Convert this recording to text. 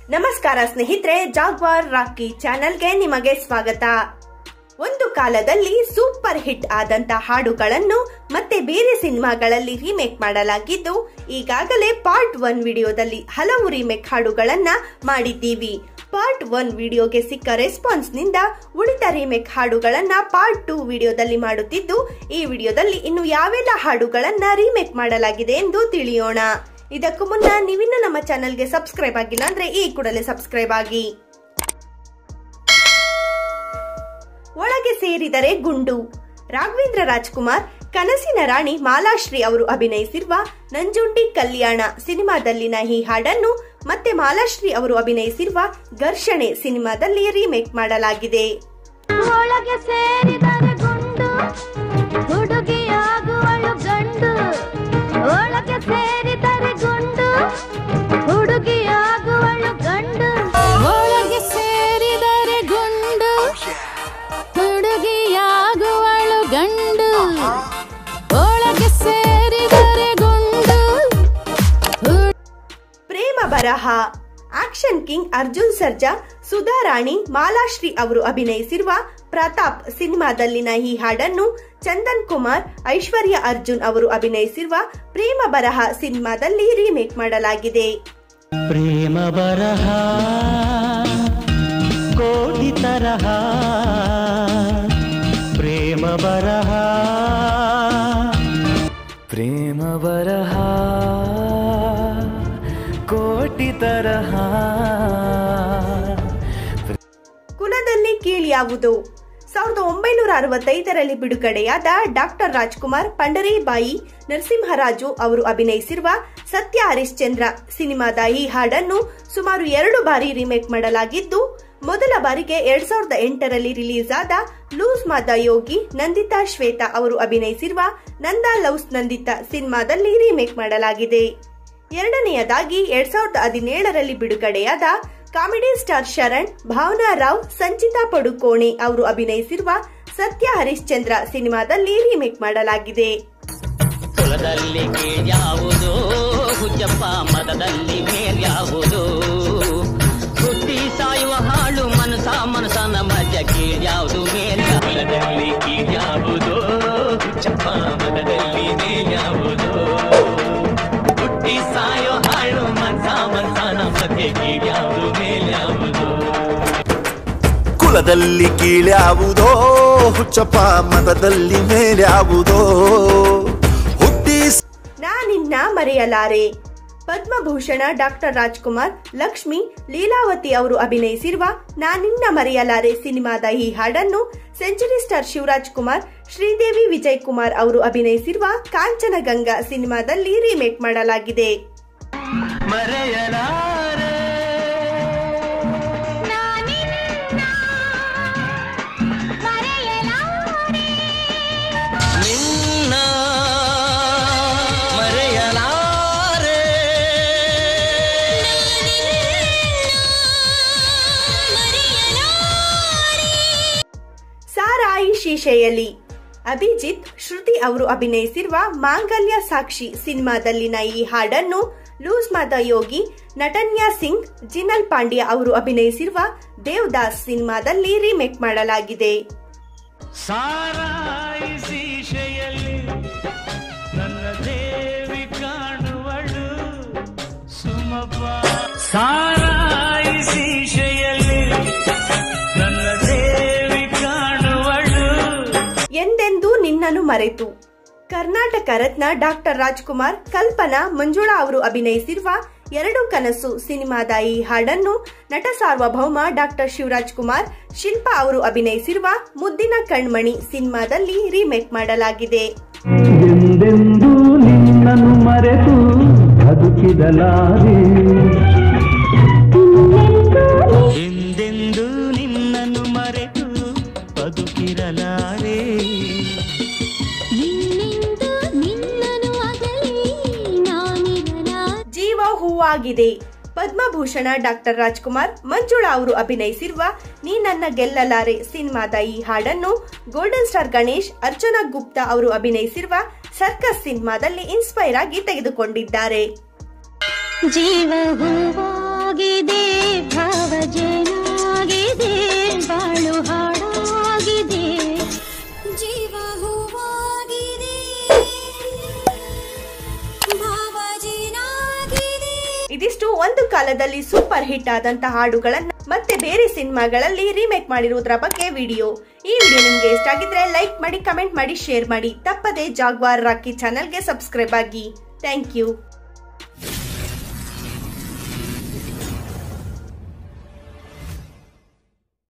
ನಮಸ್ಕಾರ ಸ್ನೇಹಿತರೆ ಜಾಗ್ವಾರ್ ರಾಕಿ ಚಾನೆಲ್ಗೆ ನಿಮಗೆ ಸ್ವಾಗತ ಒಂದು ಕಾಲದಲ್ಲಿ ಸೂಪರ್ ಹಿಟ್ ಆದಂತ ಹಾಡುಗಳನ್ನು ಮತ್ತೆ ಬೇರೆ ಸಿನಿಮಾಗಳಲ್ಲಿ ರೀಮೇಕ್ ಮಾಡಲಾಗಿದ್ದು ಈಗಾಗಲೇ ಪಾರ್ಟ್ ಒನ್ ವಿಡಿಯೋದಲ್ಲಿ ಹಲವು ರೀಮೇಕ್ ಹಾಡುಗಳನ್ನ ಮಾಡಿದ್ದೀವಿ ಪಾರ್ಟ್ ಒನ್ ವಿಡಿಯೋಗೆ ಸಿಕ್ಕ ರೆಸ್ಪಾನ್ಸ್ ನಿಂದ ಉಳಿದ ರೀಮೇಕ್ ಹಾಡುಗಳನ್ನ ಪಾರ್ಟ್ ಟೂ ವಿಡಿಯೋದಲ್ಲಿ ಮಾಡುತ್ತಿದ್ದು ಈ ವಿಡಿಯೋದಲ್ಲಿ ಇನ್ನು ಯಾವೆಲ್ಲ ಹಾಡುಗಳನ್ನ ರೀಮೇಕ್ ಮಾಡಲಾಗಿದೆ ಎಂದು ತಿಳಿಯೋಣ ಇದಕ್ಕೂ ಮುನ್ನ ನೀವಿನ್ನು ನಮ್ಮ ಚಾನೆಲ್ಗೆ ಸಬ್ಸ್ಕ್ರೈಬ್ ಆಗಿಲ್ಲ ಅಂದ್ರೆ ಈ ಕೂಡಲೇ ಸಬ್ಸ್ಕ್ರೈಬ್ ಆಗಿ ಒಳಗೆ ಸೇರಿದರೆ ಗುಂಡು ರಾಘವೇಂದ್ರ ರಾಜ್ಕುಮಾರ್ ಕನಸಿನ ರಾಣಿ ಮಾಲಾಶ್ರೀ ಅವರು ಅಭಿನಯಿಸಿರುವ ನಂಜುಂಡಿ ಕಲ್ಯಾಣ ಸಿನಿಮಾದಲ್ಲಿನ ಈ ಹಾಡನ್ನು ಮತ್ತೆ ಮಾಲಾಶ್ರೀ ಅವರು ಅಭಿನಯಿಸಿರುವ ಘರ್ಷಣೆ ಸಿನಿಮಾದಲ್ಲಿ ರೀಮೇಕ್ ಮಾಡಲಾಗಿದೆ ಒಳಗೆ ಸೇರಿದರೆ ಗುಂಡು ಹುಡುಗಿಯಾಗುವಳು ಗಂಡು ಒಳಗೆ ಸೇರಿದರೆ ಗುಂಡು ಹುಡುಗಿಯಾಗುವಳು ಗಂಡು ಒಳಗೆ ಸೇರಿದರೆ ಗುಂಡು ಹುಡುಗಿಯಾಗುವಳು ಗಂಡು ಒಳಗೆ ಸೇರಿದರೆ ಗುಂಡು ಹುಡು- ಪ್ರೇಮ ಬರಹ ಆಕ್ಷನ್ ಕಿಂಗ್ ಅರ್ಜುನ್ ಸರ್ಜಾ ಸುಧಾ ರಾಣಿ ಮಾಲಾಶ್ರೀ ಅವರು ಅಭಿನಯಿಸಿರುವ ಪ್ರತಾಪ್ ಸಿನಿಮಾದಲ್ಲಿನ ಈ ಹಾಡನ್ನು ಚಂದನ್ ಕುಮಾರ್ ಐಶ್ವರ್ಯ ಅರ್ಜುನ್ ಅವರು ಅಭಿನಯಿಸಿರುವ ಪ್ರೇಮ ಬರಹ ಸಿನಿಮಾದಲ್ಲಿ ರೀಮೇಕ್ ಮಾಡಲಾಗಿದೆ ಪ್ರೇಮ ಬರಹ ಕೋಟಿ ತರಹ ಪ್ರೇಮ ಬರಹ ಪ್ರೇಮ ಬರಹ ಕೋಟಿ ತರಹ ಕುಲದಲ್ಲಿ ಕೀಳ್ಯಾವುದು ಸಾವಿರದ ಒಂಬೈನೂರ ಅರವತ್ತೈದರಲ್ಲಿ ಬಿಡುಗಡೆಯಾದ ಡಾಕ್ಟರ್ ರಾಜ್ಕುಮಾರ್ ಪಂಡರೀಬಾಯಿ ನರಸಿಂಹರಾಜು ಅವರು ಅಭಿನಯಿಸಿರುವ ಸತ್ಯ ಹರಿಶ್ಚಂದ್ರ ಸಿನಿಮಾದ ಈ ಹಾಡನ್ನು ಸುಮಾರು ಎರಡು ಬಾರಿ ರೀಮೇಕ್ ಮಾಡಲಾಗಿದ್ದು ಮೊದಲ ಬಾರಿಗೆ ಎರಡ್ ಸಾವಿರದ ಎಂಟರಲ್ಲಿ ರಿಲೀಸ್ ಆದ ಲೂಸ್ ಮಾದ ಯೋಗಿ ನಂದಿತಾ ಶ್ವೇತಾ ಅವರು ಅಭಿನಯಿಸಿರುವ ನಂದಾ ಲವ್ಸ್ ನಂದಿತಾ ಸಿನಿಮಾದಲ್ಲಿ ರೀಮೇಕ್ ಮಾಡಲಾಗಿದೆ ಎರಡನೆಯದಾಗಿ ಎರಡ್ ಸಾವಿರದ ಹದಿನೇಳರಲ್ಲಿ ಬಿಡುಗಡೆಯಾದ ಕಾಮಿಡಿ ಸ್ಟಾರ್ ಶರಣ್ ಭಾವನಾ ರಾವ್ ಸಂಚಿತಾ ಪಡುಕೋಣೆ ಅವರು ಅಭಿನಯಿಸಿರುವ ಸತ್ಯ ಹರಿಶ್ಚಂದ್ರ ಸಿನಿಮಾದಲ್ಲಿ ರೀಮೇಕ್ ಮಾಡಲಾಗಿದೆ ಕುಲದಲ್ಲಿ ಕೀಳ್ಯಾವುದು ಹುಚ್ಚಪ್ಪ ಮದದಲ್ಲಿ ಮೇಲ್ಯಾವುದು ಹುಟ್ಟಿ ಸಾಯುವ ಹಾಳು ಮನಸ ಮನಸನ ಮಜ ಕೀಳ್ಯಾವುದು ಮೇಲ್ ಕುಲದಲ್ಲಿ ಕೀಳ್ಯಾವುದು ಹುಚ್ಚಪ್ಪ ಮದದಲ್ಲಿ ಮೇಲ್ಯಾವುದು ಹುಟ್ಟಿ ಸಾಯೋ ಹಾಳು ಮನಸ ಮನಸನ ಮಧ್ಯೆ ಕೀಳ್ಯಾವುದು ಮೇಲ್ಯಾವುದು ಕುಲದಲ್ಲಿ ಕೀಳ್ಯಾವುದೋ ಹುಚ್ಚಪ್ಪ ಮತದಲ್ಲಿ ಮೇಲ್ಯಾವುದೋ ಹುಟ್ಟಿ ನಾನಿನ್ನ ಮರೆಯಲಾರೆ ಪದ್ಮಭೂಷಣ ಡಾಕ್ಟರ್ ರಾಜ್ಕುಮಾರ್ ಲಕ್ಷ್ಮಿ ಲೀಲಾವತಿ ಅವರು ಅಭಿನಯಿಸಿರುವ ನಾನಿನ್ನ ಮರೆಯಲಾರೆ ಸಿನಿಮಾದ ಈ ಹಾಡನ್ನು ಸೆಂಚುರಿ ಸ್ಟಾರ್ ಶಿವರಾಜ್ ಕುಮಾರ್ ಶ್ರೀದೇವಿ ವಿಜಯ್ ಕುಮಾರ್ ಅವರು ಅಭಿನಯಿಸಿರುವ ಕಾಂಚನಗಂಗಾ ಸಿನಿಮಾದಲ್ಲಿ ರೀಮೇಕ್ ಮಾಡಲಾಗಿದೆ ಮರೆಯಲಾರೆ ನಿನ್ನ ಮರೆಯಲಾರೆ ಸಾರಾಯಿ ಶೀಶೆಯಲ್ಲಿ ಅಭಿಜಿತ್ ಶ್ರುತಿ ಅವರು ಅಭಿನಯಿಸಿರುವ ಮಾಂಗಲ್ಯ ಸಾಕ್ಷಿ ಸಿನಿಮಾದಲ್ಲಿನ ಈ ಹಾಡನ್ನು ಲೂಸ್ ಮಾದ ಯೋಗಿ ನಟನ್ಯ ಸಿಂಗ್ ಜಿನಲ್ ಪಾಂಡ್ಯ ಅವರು ಅಭಿನಯಿಸಿರುವ ದೇವದಾಸ್ ಸಿನಿಮಾದಲ್ಲಿ ರೀಮೇಕ್ ಮಾಡಲಾಗಿದೆ ಸಾರಾಯಿ ಶೀಶೆಯಲ್ಲಿ ನನ್ನ ದೇವಿ ಕಾಣುವಳು ಸುಮಪ್ಪ ಸಾರಾಯಿ ಶೀಶೆಯಲ್ಲಿ ನನ್ನ ದೇವಿ ಕಾಣುವಳು ಎಂದೆಂದೂ ನಿನ್ನನ್ನು ಮರೆತು ಕರ್ನಾಟಕ ರತ್ನ ಡಾಕ್ಟರ್ ರಾಜ್ಕುಮಾರ್ ಕಲ್ಪನಾ ಮಂಜುಳಾ ಅವರು ಅಭಿನಯಿಸಿರುವ ಎರಡು ಕನಸು ಸಿನಿಮಾದ ಈ ಹಾಡನ್ನು ನಟ ಸಾರ್ವಭೌಮ ಡಾಕ್ಟರ್ ಶಿವರಾಜ್ ಕುಮಾರ್ ಶಿಲ್ಪಾ ಅವರು ಅಭಿನಯಿಸಿರುವ ಮುದ್ದಿನ ಕಣ್ಮಣಿ ಸಿನಿಮಾದಲ್ಲಿ ರೀಮೇಕ್ ಮಾಡಲಾಗಿದೆ ಎಂದೆಂದೂ ನಿನ್ನನ್ನು ಮರೆತು ಬದುಕಿದಲಾರೆ ಎಂದೆಂದೂ ನಿನ್ನನ್ನು ಮರೆತು ಬದುಕಿರಲಾರೆ ಇನ್ನೆಂದೂ ನಿನ್ನನು ಅಗಲಿ ನಾನಿರಲಾರೆ. ಜೀವ ಹೂವಾಗಿದೆ ಪದ್ಮಭೂಷಣ ಡಾಕ್ಟರ್ ರಾಜ್ಕುಮಾರ್ ಮಂಜುಳಾ ಅವರು ಅಭಿನಯಿಸಿರುವ ನೀ ನನ್ನ ಗೆಲ್ಲಲಾರೆ ಸಿನಿಮಾದ ಈ ಹಾಡನ್ನು ಗೋಲ್ಡನ್ ಸ್ಟಾರ್ ಗಣೇಶ್ ಅರ್ಚನಾ ಗುಪ್ತಾ ಅವರು ಅಭಿನಯಿಸಿರುವ ಸರ್ಕಸ್ ಸಿನಿಮಾದಲ್ಲಿ ಇನ್ಸ್ಪೈರ್ ಆಗಿ ತೆಗೆದುಕೊಂಡಿದ್ದಾರೆ ಜೀವ ಹೂವಾಗಿದೆ ಕಾಲದಲ್ಲಿ ಸೂಪರ್ ಹಿಟ್ ಆದಂತ ಹಾಡುಗಳನ್ನ ಮತ್ತೆ ಬೇರೆ ಸಿನಿಮಾಗಳಲ್ಲಿ ರೀಮೇಕ್ ಮಾಡಿರುವುದರ ಬಗ್ಗೆ ವಿಡಿಯೋ ಈ ವಿಡಿಯೋ ನಿಮ್ಗೆ ಇಷ್ಟ ಆಗಿದ್ರೆ ಲೈಕ್ ಮಾಡಿ ಕಮೆಂಟ್ ಮಾಡಿ ಶೇರ್ ಮಾಡಿ ತಪ್ಪದೆ ಜಾಗ್ವಾರ್ ರಾಕಿ ಚಾನೆಲ್ಗೆ ಸಬ್ಸ್ಕ್ರೈಬ್ ಆಗಿ ಥ್ಯಾಂಕ್ ಯು